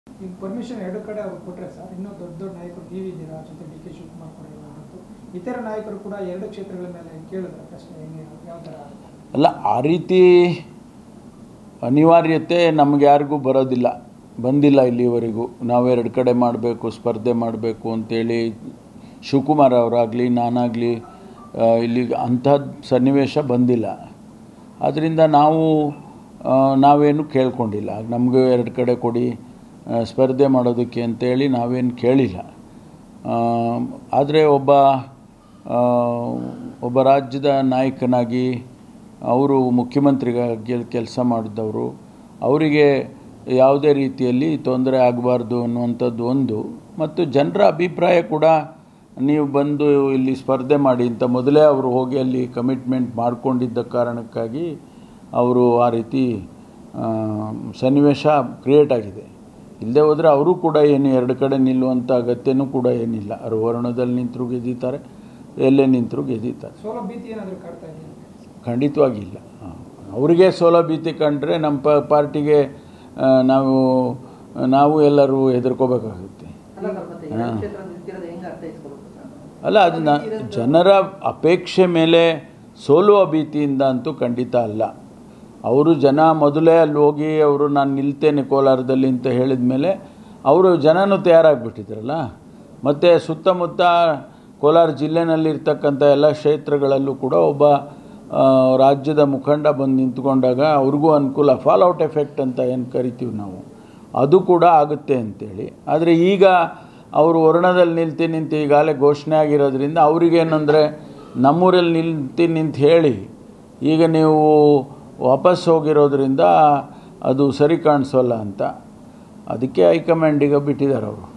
ಈಗ ಪರ್ಮಿಷನ್ ಎರಡು ಕಡೆ ಅವ್ರು ಕೊಟ್ಟರೆ ಸರ್ ಇನ್ನೂ ದೊಡ್ಡ ದೊಡ್ಡ ನಾಯಕರು ನೀವಿದ್ದೀರಾ ಜೊತೆ ಡಿ ಕೆ ಶಿವಕುಮಾರ್ ಕೂಡ ಇರುವಂಥದ್ದು ಇತರ ನಾಯಕರು ಕೂಡ ಎರಡು ಕ್ಷೇತ್ರಗಳ ಮೇಲೆ ಕೇಳಿದ್ರೆ ಪ್ರಶ್ನೆ ಹೆಂಗೆ ಯಾವ ಥರ ಅಲ್ಲ ಆ ರೀತಿ ಅನಿವಾರ್ಯತೆ ನಮ್ಗೆ ಯಾರಿಗೂ ಬರೋದಿಲ್ಲ ಬಂದಿಲ್ಲ ಇಲ್ಲಿವರೆಗೂ ನಾವೆರಡು ಕಡೆ ಮಾಡಬೇಕು ಸ್ಪರ್ಧೆ ಮಾಡಬೇಕು ಅಂತೇಳಿ ಶಿವಕುಮಾರ್ ಅವರಾಗಲಿ ನಾನಾಗಲಿ ಇಲ್ಲಿ ಅಂಥ ಸನ್ನಿವೇಶ ಬಂದಿಲ್ಲ ಆದ್ದರಿಂದ ನಾವು ಆ, ನಾವೇನು ಕೇಳ್ಕೊಂಡಿಲ್ಲ ನಮಗೂ ಎರಡು ಕಡೆ ಕೊಡಿ ಆ, ಸ್ಪರ್ಧೆ ಮಾಡೋದಕ್ಕೆ ಅಂತೇಳಿ ನಾವೇನು ಕೇಳಿಲ್ಲ ಆದರೆ ಒಬ್ಬ ಆ, ಒಬ್ಬ ರಾಜ್ಯದ ನಾಯಕನಾಗಿ ಅವರು ಮುಖ್ಯಮಂತ್ರಿಗಾಗಿ ಕೆಲಸ ಮಾಡಿದವರು ಅವರಿಗೆ ಯಾವುದೇ ರೀತಿಯಲ್ಲಿ ತೊಂದರೆ ಆಗಬಾರ್ದು ಅನ್ನುವಂಥದ್ದು ಒಂದು ಮತ್ತು ಜನರ ಅಭಿಪ್ರಾಯ ಕೂಡ ನೀವು ಬಂದು ಇಲ್ಲಿ ಸ್ಪರ್ಧೆ ಮಾಡಿ ಅಂತ ಮೊದಲೇ ಅವರು ಹೋಗಿ ಅಲ್ಲಿ ಕಮಿಟ್ಮೆಂಟ್ ಮಾಡಿಕೊಂಡಿದ್ದ ಕಾರಣಕ್ಕಾಗಿ ಅವರು ಆ ರೀತಿ ಆ, ಸನ್ನಿವೇಶ ಕ್ರಿಯೇಟ್ ಆಗಿದೆ ಇಲ್ಲದೆ ಹೋದರೆ ಅವರು ಕೂಡ ಏನು ಎರಡು ಕಡೆ ನಿಲ್ಲುವಂಥ ಅಗತ್ಯನೂ ಕೂಡ ಏನಿಲ್ಲ ಅವರು ವರ್ಣದಲ್ಲಿ ನಿಂತರೂ ಗೆದ್ದೀತಾರೆ ಎಲ್ಲೇ ನಿಂತರೂ ಗೆದ್ದೀತಾರೆ ಸೋಲೋ ಭೀತಿ ಏನಾದರೂ ಕಾಡ್ತಾ ಇದೆಯಾ ಖಂಡಿತವಾಗಿ ಇಲ್ಲ ಹಾಂ. ಅವರಿಗೆ ಸೋಲೋ ಭೀತಿ ಕಂಡ್ರೆ ನಮ್ಮ ಪ ಪಾರ್ಟಿಗೆ ಆ, ನಾವು ನಾವು ಎಲ್ಲರೂ ಹೆದರ್ಕೋಬೇಕಾಗುತ್ತೆ ಅಲ್ಲ ಸರ್ ಮತ್ತೆ ಹಾ. ಎರಡು ಕ್ಷೇತ್ರ ನಿಂತಿರೋದು ಹೆಂಗೆ ಅರ್ಥೈಸ್ಕೊಬೇಕು ಸರ್ ಅಲ್ಲ ಅದನ್ನ ಜನರ ಅಪೇಕ್ಷೆ ಮೇಲೆ ಸೋಲುವ ಭೀತಿಯಿಂದ ಅಂತೂ ಖಂಡಿತ ಅಲ್ಲ ಅವರು ಜನ ಮೊದಲೇ ಅಲ್ಲಿ ಹೋಗಿ ಅವರು ನಾನು ನಿಲ್ತೇನೆ ಕೋಲಾರದಲ್ಲಿ ಅಂತ ಹೇಳಿದ ಮೇಲೆ ಅವರು ಜನನೂ ತಯಾರಾಗಿಬಿಟ್ಟಿದ್ರಲ್ಲ ಮತ್ತು ಸುತ್ತಮುತ್ತ ಕೋಲಾರ ಜಿಲ್ಲೆನಲ್ಲಿರ್ತಕ್ಕಂಥ ಎಲ್ಲ ಕ್ಷೇತ್ರಗಳಲ್ಲೂ ಕೂಡ ಒಬ್ಬ ಆ, ರಾಜ್ಯದ ಮುಖಂಡ ಬಂದು ನಿಂತ್ಕೊಂಡಾಗ ಅವ್ರಿಗೂ ಅನುಕೂಲ ಫಾಲ್ಔಟ್ ಎಫೆಕ್ಟ್ ಅಂತ ಏನು ಕರಿತೀವಿ ನಾವು ಅದು ಕೂಡ ಆಗುತ್ತೆ ಅಂತೇಳಿ ಆದರೆ ಈಗ ಅವರು ವರ್ಣದಲ್ಲಿ ನಿಲ್ತೀನಿ ಅಂತ ಈಗಾಗಲೇ ಘೋಷಣೆ ಆಗಿರೋದ್ರಿಂದ ಅವ್ರಿಗೇನಂದರೆ ನಮ್ಮೂರಲ್ಲಿ ನಿಲ್ತೀನಿ ಅಂತ ಹೇಳಿ ಈಗ ನೀವು ವಾಪಸ್ ಹೋಗಿರೋದ್ರಿಂದ ಅದು ಸರಿ ಕಾಣಿಸೋಲ್ಲ ಅಂತ ಅದಕ್ಕೆ ಹೈಕಮಾಂಡಿಗೆ ಬಿಟ್ಟಿದ್ದಾರೆ ಅವರು